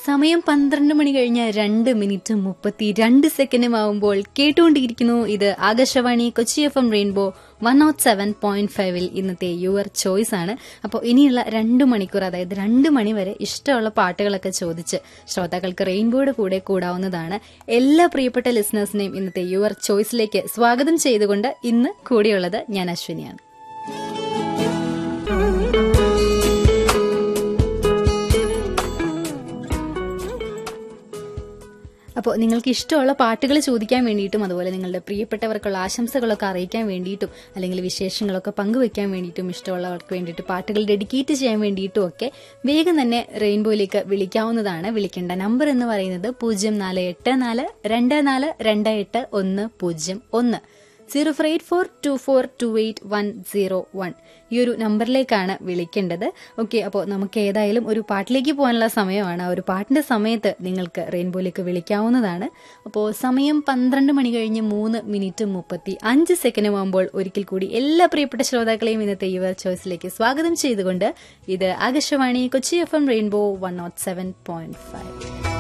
സമയം പന്ത്രണ്ട് മണി കഴിഞ്ഞ് രണ്ട് മിനിറ്റ് മുപ്പത്തി രണ്ട് സെക്കൻഡും ആവുമ്പോൾ കേട്ടുകൊണ്ടിരിക്കുന്നു ഇത് Akashvani Kochi F M rainbow one naught seven point ഫൈവിൽ ഇന്നത്തെ യുവർ ചോയ്സ് ആണ് അപ്പോൾ ഇനിയുള്ള രണ്ട് മണിക്കൂർ അതായത് രണ്ട് മണി വരെ ഇഷ്ടമുള്ള പാട്ടുകളൊക്കെ ചോദിച്ച് ശ്രോതാക്കൾക്ക് റെയിൻബോയുടെ കൂടെ കൂടാവുന്നതാണ് എല്ലാ പ്രിയപ്പെട്ട ലിസണേഴ്സിനെയും ഇന്നത്തെ യുവർ ചോയ്സിലേക്ക് സ്വാഗതം ചെയ്തുകൊണ്ട് ഇന്ന് കൂടിയുള്ളത് ഞാൻ അശ്വിനിയാണ് അപ്പോൾ നിങ്ങൾക്ക് ഇഷ്ടമുള്ള പാട്ടുകൾ ചോദിക്കാൻ വേണ്ടിയിട്ടും അതുപോലെ നിങ്ങളുടെ പ്രിയപ്പെട്ടവർക്കുള്ള ആശംസകളൊക്കെ അറിയിക്കാൻ വേണ്ടിയിട്ടും അല്ലെങ്കിൽ വിശേഷങ്ങളൊക്കെ പങ്കുവെക്കാൻ വേണ്ടിയിട്ടും ഇഷ്ടമുള്ളവർക്ക് വേണ്ടിയിട്ട് പാട്ടുകൾ ഡെഡിക്കേറ്റ് ചെയ്യാൻ വേണ്ടിയിട്ടും ഒക്കെ വേഗം തന്നെ റെയിൻബോയിലേക്ക് വിളിക്കാവുന്നതാണ് വിളിക്കേണ്ട നമ്പർ എന്ന് പറയുന്നത് പൂജ്യം നാല് എട്ട് നാല് രണ്ട് നാല് രണ്ട് എട്ട് ഒന്ന് പൂജ്യം ഒന്ന് zero four eight four two four two eight one zero one ഈ ഒരു നമ്പറിലേക്കാണ് വിളിക്കേണ്ടത് ഓക്കെ അപ്പോൾ നമുക്ക് ഏതായാലും ഒരു പാട്ടിലേക്ക് പോകാനുള്ള സമയമാണ് ആ ഒരു പാട്ടിന്റെ സമയത്ത് നിങ്ങൾക്ക് റെയിൻബോയിലേക്ക് വിളിക്കാവുന്നതാണ് അപ്പോൾ സമയം പന്ത്രണ്ട് മണി കഴിഞ്ഞ് മൂന്ന് മിനിറ്റ് മുപ്പത്തി അഞ്ച് സെക്കൻഡ് ആകുമ്പോൾ ഒരിക്കൽ കൂടി എല്ലാ പ്രിയപ്പെട്ട ശ്രോതാക്കളെയും ഇന്നത്തെ യുവർ ചോയ്സിലേക്ക് സ്വാഗതം ചെയ്തുകൊണ്ട് ഇത് Akashvani Kochi F M rainbow one naught seven point five